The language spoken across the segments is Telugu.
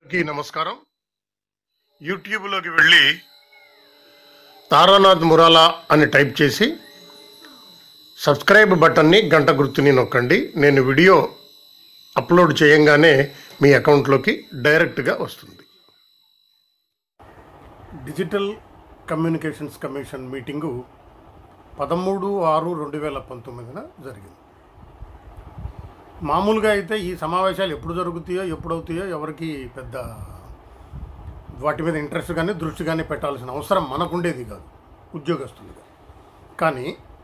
కి నమస్కారం యూట్యూబ్లోకి వెళ్ళి తారానాథ్ మురాలా అని టైప్ చేసి సబ్స్క్రైబ్ బటన్ని గంట గుర్తుని నొక్కండి నేను వీడియో అప్లోడ్ చేయంగానే మీ అకౌంట్లోకి డైరెక్ట్గా వస్తుంది డిజిటల్ కమ్యూనికేషన్స్ కమిషన్ మీటింగు పదమూడు ఆరు రెండు వేల పంతొమ్మిదిన జరిగింది మామూలుగా అయితే ఈ సమావేశాలు ఎప్పుడు జరుగుతాయో ఎప్పుడు అవుతాయో ఎవరికి పెద్ద వాటి మీద ఇంట్రెస్ట్ కానీ దృష్టి కానీ పెట్టాల్సిన అవసరం మనకుండేది కాదు ఉద్యోగస్తులుగా కానీ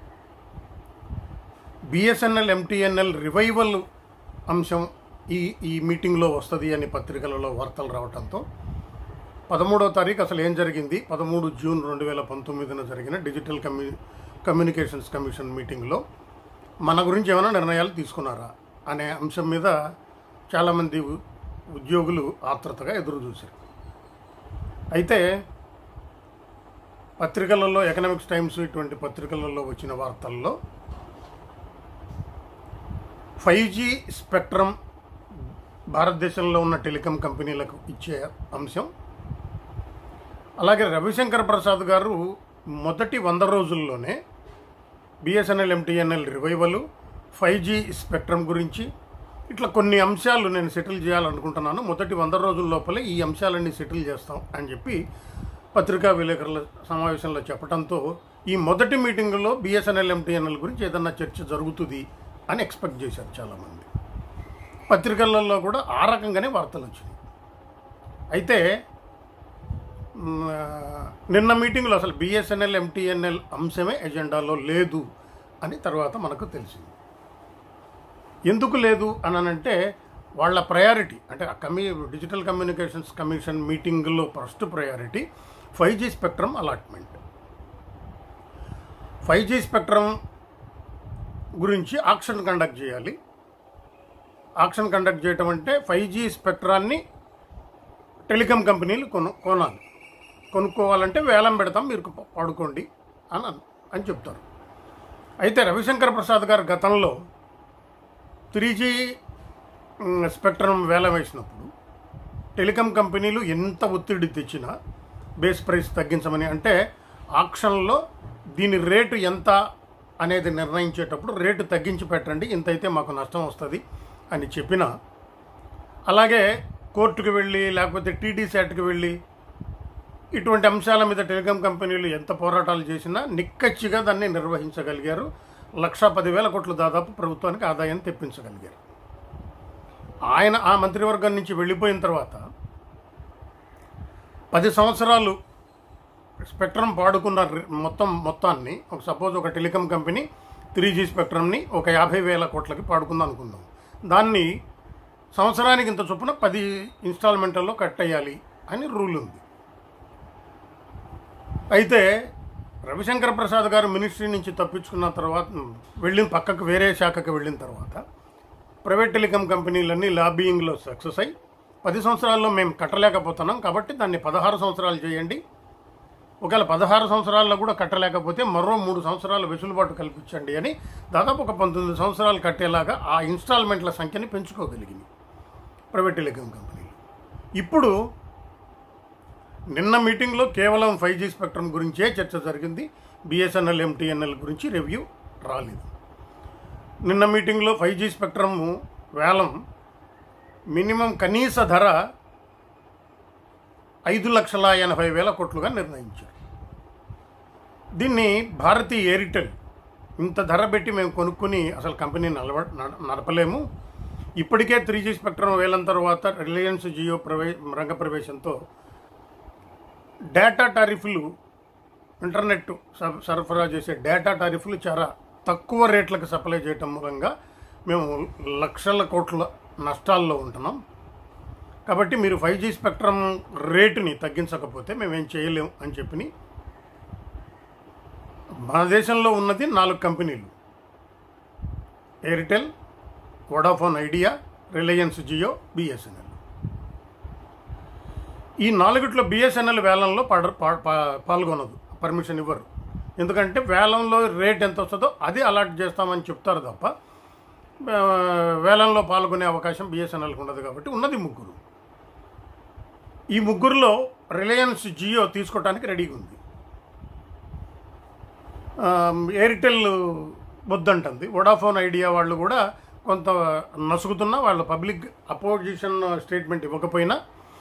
బిఎస్ఎన్ఎల్ ఎంటీఎన్ఎల్ రివైవల్ అంశం ఈ ఈ మీటింగ్లో వస్తుంది అని పత్రికలలో వార్తలు రావడంతో పదమూడవ తారీఖు అసలు ఏం జరిగింది పదమూడు జూన్ రెండు వేల పంతొమ్మిదిన జరిగిన డిజిటల్ కమ్యూ కమ్యూనికేషన్స్ కమిషన్ మీటింగ్లో మన గురించి ఏమైనా నిర్ణయాలు తీసుకున్నారా అనే అంశం మీద చాలామంది ఉ- ఉద్యోగులు ఆత్రుతగా ఎదురు చూశారు అయితే పత్రికలలో ఎకనామిక్స్ టైమ్స్ ఇటువంటి పత్రికలలో వచ్చిన వార్తల్లో ఫైవ్ జీ స్పెక్ట్రమ్ భారతదేశంలో ఉన్న టెలికాం కంపెనీలకు ఇచ్చే అంశం అలాగే రవిశంకర్ ప్రసాద్ గారు మొదటి వంద రోజుల్లోనే BSNL MTNL revival five G spectrum గురించి ఇట్లా కొన్ని అంశాలు నేను సెటిల్ చేయాలనుకుంటున్నాను మొదటి వంద రోజుల లోపలే ఈ అంశాలన్నీ సెటిల్ చేస్తాం అని చెప్పి పత్రికా విలేకరుల సమావేశంలో చెప్పడంతో ఈ మొదటి మీటింగ్లో బిఎస్ఎన్ఎల్ ఎంటీఎన్ఎల్ గురించి ఏదన్నా చర్చ జరుగుతుంది అని ఎక్స్పెక్ట్ చేశారు చాలామంది పత్రికలలో కూడా ఆ రకంగానే వార్తలు వచ్చినాయి అయితే మ్, నిన్న మీటింగ్లో అసలు బిఎస్ఎన్ఎల్ ఎంటీఎన్ఎల్ అంశమే ఎజెండాలో లేదు అని తర్వాత మనకు తెలిసింది ఎందుకు లేదు అని అంటే వాళ్ళ ప్రయారిటీ అంటే ఆ కమ్యూ డిజిటల్ కమ్యూనికేషన్స్ కమిషన్ మీటింగ్లో first priority five G spectrum allotment five G spectrum గురించి ఆక్షన్ కండక్ట్ చేయాలి ఆక్షన్ కండక్ట్ చేయటం అంటే ఫైవ్ జీ స్పెక్ట్రాన్ని టెలికాం కంపెనీలు కొను కొనాలి కొనుక్కోవాలంటే వేలం పెడతాం మీరు ప- పడుకోండి అని అన్- అని చెప్తారు అయితే రవిశంకర్ ప్రసాద్ గారు గతంలో త్రీ జీ స్పెక్ట్రమ్ వేలం వేసినప్పుడు టెలికాం కంపెనీలు ఎంత ఒత్తిడి తెచ్చినా బేస్ ప్రైస్ తగ్గించమని అంటే ఆక్షన్లో దీని రేటు ఎంత అనేది నిర్ణయించేటప్పుడు రేటు తగ్గించి పెట్టండి ఇంత అయితే మాకు నష్టం వస్తుంది అని చెప్పినా అలాగే కోర్టుకు వెళ్ళి లేకపోతే టీడీ శాట్కి వెళ్ళి ఇటువంటి అంశాల మీద టెలికాం కంపెనీలు ఎంత పోరాటాలు చేసినా నిక్కచ్చిగా దాన్ని నిర్వహించగలిగారు లక్ష పదివేల కోట్లు దాదాపు ప్రభుత్వానికి ఆదాయం తెప్పించగలిగారు ఆయన ఆ మంత్రివర్గం నుంచి వెళ్ళిపోయిన తర్వాత పది సంవత్సరాలు స్పెక్ట్రమ్ పాడుకున్న రి- మొత్తం మొత్తాన్ని ఒక సపోజ్ ఒక టెలికాం కంపెనీ త్రీ జీ స్పెక్ట్రమ్ని ఒక యాభై వేల కోట్లకి పాడుకుందాం అనుకుందాం దాన్ని సంవత్సరానికి ఇంత చొప్పున పది ఇన్స్టాల్మెంట్లలో కట్ అయ్యాలి అని రూల్ ఉంది అయితే రవిశంకర్ ప్రసాద్ గారు మినిస్ట్రీ నుంచి తప్పించుకున్న తర్వాత వెళ్ళిన పక్కకు వేరే శాఖకు వెళ్ళిన తర్వాత ప్రైవేట్ టెలికాం కంపెనీలన్నీ లాబియింగ్లో సక్సెస్ అయి పది సంవత్సరాల్లో మేము కట్టలేకపోతున్నాం కాబట్టి దాన్ని పదహారు సంవత్సరాలు చేయండి ఒకవేళ పదహారు సంవత్సరాల్లో కూడా కట్టలేకపోతే మరో మూడు సంవత్సరాలు వెసులుబాటు కల్పించండి అని దాదాపు ఒక పంతొమ్మిది సంవత్సరాలు కట్టేలాగా ఆ ఇన్స్టాల్మెంట్ల సంఖ్యని పెంచుకోగలిగింది ప్రైవేట్ టెలికాం కంపెనీలు ఇప్పుడు నిన్న మీటింగ్లో కేవలం ఫైవ్ జీ స్పెక్ట్రమ్ గురించే చర్చ జరిగింది బిఎస్ఎన్ఎల్ ఎంటీఎన్ఎల్ గురించి రివ్యూ రాలేదు నిన్న మీటింగ్లో ఫైవ్ జీ స్పెక్ట్రమ్ వేలం మినిమం కనీస ధర ఐదు లక్షల ఎనభై వేల కోట్లుగా నిర్ణయించారు దీన్ని భారతీ ఎయిర్టెల్ ఇంత ధర పెట్టి మేము కొనుక్కుని అసలు కంపెనీ నడవ నడ- నడపలేము ఇప్పటికే త్రీ జీ స్పెక్ట్రమ్ వేలం తర్వాత రిలయన్స్ జియో ప్రవే రంగ ప్రవేశంతో డేటా టారిఫ్లు ఇంటర్నెట్ స- సరఫరా చేసే డేటా టారిఫ్లు చాలా తక్కువ రేట్లకు సప్లై చేయటం మూలంగా మేము లక్షల కోట్ల నష్టాల్లో ఉంటున్నాం కాబట్టి మీరు ఫైవ్ జీ స్పెక్ట్రమ్ రేటుని తగ్గించకపోతే మేమేం చేయలేం అని చెప్పి మన దేశంలో ఉన్నది నాలుగు కంపెనీలు Airtel Vodafone Idea Reliance Jio BSNL ఈ నాలుగిట్లో బిఎస్ఎన్ఎల్ వేలంలో పడ పా- పా- పాల్గొనదు పర్మిషన్ ఇవ్వరు ఎందుకంటే వేలంలో రేట్ ఎంత వస్తుందో అది అలాట్ చేస్తామని చెప్తారు తప్ప ఆ, వేలంలో పాల్గొనే అవకాశం బిఎస్ఎన్ఎల్కి ఉండదు కాబట్టి ఉన్నది ముగ్గురు ఈ ముగ్గురులో రిలయన్స్ జియో తీసుకోవడానికి రెడీగా ఉంది ఆ, ఎయిర్టెల్ వద్దంటుంది వొడాఫోన్ ఐడియా వాళ్ళు కూడా కొంత నసుగుతున్నా వాళ్ళు పబ్లిక్ అపోజిషన్ స్టేట్మెంట్ ఇవ్వకపోయినా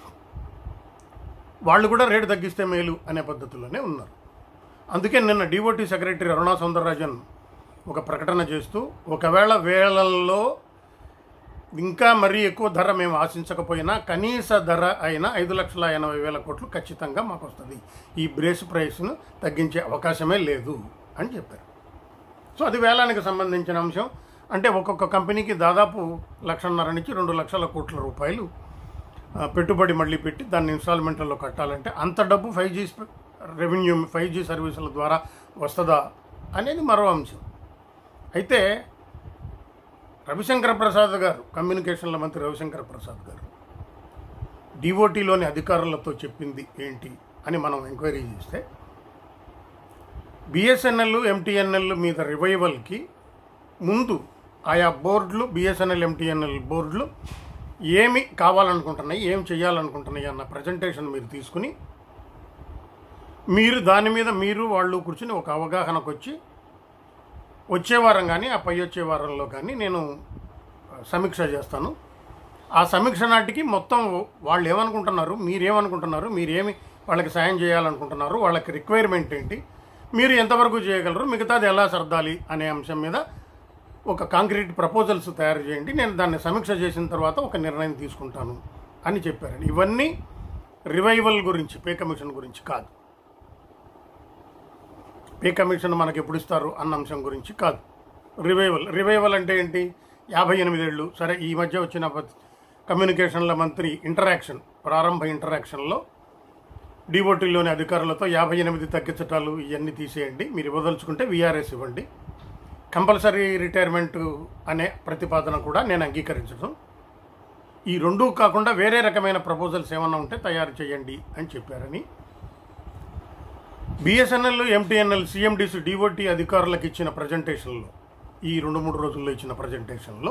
వాళ్ళు కూడా రేటు తగ్గిస్తే మేలు అనే పద్ధతిలోనే ఉన్నారు అందుకే నిన్న డిఓటి సెక్రటరీ అరుణా సుందరరాజన్ ఒక ప్రకటన చేస్తూ ఒకవేళ వేళల్లో ఇంకా మరీ ఎక్కువ ధర మేము ఆశించకపోయినా కనీస ధర అయిన ఐదు లక్షల ఎనభై వేల కోట్లు ఖచ్చితంగా మాకు వస్తుంది ఈ బ్రేస్ ప్రైస్ను తగ్గించే అవకాశమే లేదు అని చెప్పారు సో అది వేలానికి సంబంధించిన అంశం అంటే ఒక్కొక్క కంపెనీకి దాదాపు లక్షన్నర నుంచి రెండు లక్షల కోట్ల రూపాయలు ఆ, పెట్టుబడి మళ్ళీ పెట్టి దాన్ని ఇన్స్టాల్మెంట్లలో కట్టాలంటే అంత డబ్బు five G revenue five G సర్వీసుల ద్వారా వస్తుందా అనేది మరో అంశం అయితే రవిశంకర ప్రసాద్ గారు కమ్యూనికేషన్ల మంత్రి రవిశంకర ప్రసాద్ గారు డిఓటీలోని అధికారులతో చెప్పింది ఏంటి అని మనం ఎంక్వైరీ చేస్తే బిఎస్ఎన్ఎల్ ఎంటీఎన్ఎల్ మీద రివైవల్కి ముందు ఆయా బోర్డులు బిఎస్ఎన్ఎల్ ఎంటీఎన్ఎల్ బోర్డులు ఏమి కావాలనుకుంటున్నాయి ఏం చేయాలనుకుంటున్నాయి అన్న ప్రజెంటేషన్ మీరు తీసుకుని మీరు దాని మీద మీరు వాళ్ళు కూర్చుని ఒక అవగాహనకు వచ్చి వచ్చే వారం కానీ ఆ పై వచ్చే వారంలో కానీ నేను సమీక్ష చేస్తాను ఆ సమీక్ష నాటికి మొత్తం వాళ్ళు ఏమనుకుంటున్నారు మీరేమనుకుంటున్నారు మీరేమి వాళ్ళకి సాయం చేయాలనుకుంటున్నారు వాళ్ళకి రిక్వైర్మెంట్ ఏంటి మీరు ఎంతవరకు చేయగలరు మిగతాది ఎలా సర్దాలి అనే అంశం మీద ఒక కాంక్రీట్ ప్రపోజల్స్ తయారు చేయండి నేను దాన్ని సమీక్ష చేసిన తర్వాత ఒక నిర్ణయం తీసుకుంటాను అని చెప్పారండి ఇవన్నీ రివైవల్ గురించి పే కమిషన్ గురించి కాదు పే కమిషన్ మనకి ఎప్పుడు ఇస్తారు అన్న అంశం గురించి కాదు రివైవల్ రివైవల్ అంటే ఏంటి యాభై ఎనిమిదేళ్ళు సరే ఈ మధ్య వచ్చిన ప- కమ్యూనికేషన్ల మంత్రి ఇంటరాక్షన్ ప్రారంభ ఇంటరాక్షన్లో డిఓటీలోని అధికారులతో యాభై ఎనిమిది తగ్గించటాలు ఇవన్నీ తీసేయండి మీరు ఇవ్వదలుచుకుంటే విఆర్ఎస్ ఇవ్వండి కంపల్సరీ రిటైర్మెంట్ అనే ప్రతిపాదన కూడా నేను అంగీకరించడం ఈ రెండూ కాకుండా వేరే రకమైన ప్రపోజల్స్ ఏమన్నా ఉంటే తయారు చేయండి అని చెప్పారని బిఎస్ఎన్ఎల్ ఎంటీఎన్ఎల్ సిఎండిసి డిఓటి అధికారులకు ఇచ్చిన ప్రజెంటేషన్లో ఈ రెండు మూడు రోజుల్లో ఇచ్చిన ప్రజెంటేషన్లో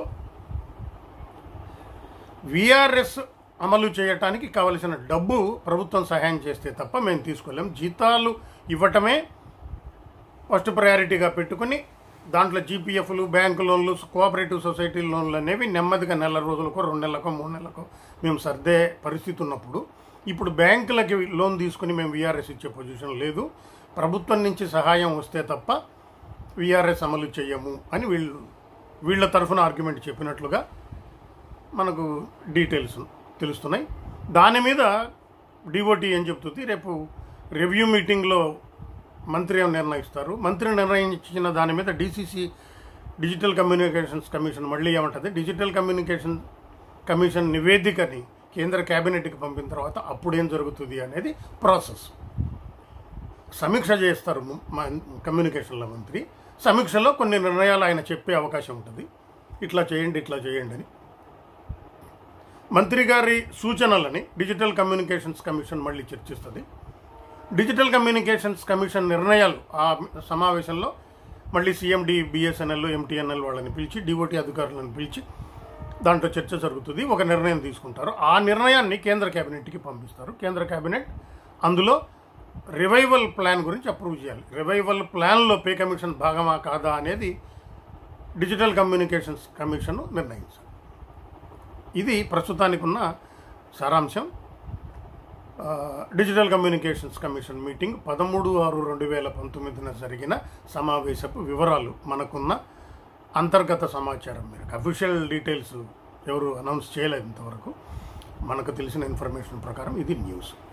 విఆర్ఎస్ అమలు చేయటానికి కావలసిన డబ్బు ప్రభుత్వం సహాయం చేస్తే తప్ప మేము తీసుకోలేం జీతాలు ఇవ్వటమే ఫస్ట్ ప్రయారిటీగా పెట్టుకుని దాంట్లో జీపీఎఫ్లు బ్యాంకు లోన్లు కోఆపరేటివ్ సొసైటీ లోన్లు అనేవి నెమ్మదిగా నెల రోజులకో రెండు నెలలకో మూడు నెలలకో మేము సర్దే పరిస్థితి ఉన్నప్పుడు ఇప్పుడు బ్యాంకులకి లోన్ తీసుకుని మేము విఆర్ఎస్ ఇచ్చే పొజిషన్ లేదు ప్రభుత్వం నుంచి సహాయం వస్తే తప్ప విఆర్ఎస్ అమలు చేయము అని వీళ్ళు వీళ్ళ తరఫున ఆర్గ్యుమెంట్ చెప్పినట్లుగా మనకు డీటెయిల్స్ తెలుస్తున్నాయి దాని మీద డిఓటి ఏం చెప్తుంది రేపు రివ్యూ మీటింగ్లో మంత్రి ఏం నిర్ణయిస్తారు మంత్రి నిర్ణయించిన దాని మీద డీసీసీ డిజిటల్ కమ్యూనికేషన్స్ కమిషన్ మళ్ళీ ఏమంటుంది డిజిటల్ కమ్యూనికేషన్ కమిషన్ నివేదికని కేంద్ర కేబినెట్కి పంపిన తర్వాత అప్పుడు ఏం జరుగుతుంది అనేది ప్రాసెస్ సమీక్ష చేస్తారు ము- మా కమ్యూనికేషన్ల మంత్రి సమీక్షలో కొన్ని నిర్ణయాలు ఆయన చెప్పే అవకాశం ఉంటుంది ఇట్లా చేయండి ఇట్లా చేయండి అని మంత్రి గారి సూచనలని డిజిటల్ కమ్యూనికేషన్స్ కమిషన్ మళ్ళీ చర్చిస్తుంది డిజిటల్ కమ్యూనికేషన్స్ కమిషన్ నిర్ణయాలు ఆ సమావేశంలో మళ్ళీ సీఎండి బిఎస్ఎన్ఎల్ ఎంటీఎన్ఎల్ వాళ్ళని పిలిచి డిఓటి అధికారులను పిలిచి దాంట్లో చర్చ జరుగుతుంది ఒక నిర్ణయం తీసుకుంటారు ఆ నిర్ణయాన్ని కేంద్ర కేబినెట్కి పంపిస్తారు కేంద్ర కేబినెట్ అందులో రివైవల్ ప్లాన్ గురించి అప్రూవ్ చేయాలి రివైవల్ ప్లాన్లో పే కమిషన్ భాగమా కాదా అనేది డిజిటల్ కమ్యూనికేషన్స్ కమిషన్ నిర్ణయించాలి ఇది ప్రస్తుతానికి ఉన్న సారాంశం ఆ, డిజిటల్ కమ్యూనికేషన్స్ కమిషన్ మీటింగ్ పదమూడు ఆరు రెండు వేల పంతొమ్మిదిన జరిగిన సమావేశపు వివరాలు మనకున్న అంతర్గత సమాచారం మేరకు అఫీషియల్ డీటెయిల్స్ ఎవరు అనౌన్స్ చేయలేదు ఇంతవరకు మనకు తెలిసిన ఇన్ఫర్మేషన్ ప్రకారం ఇది న్యూస్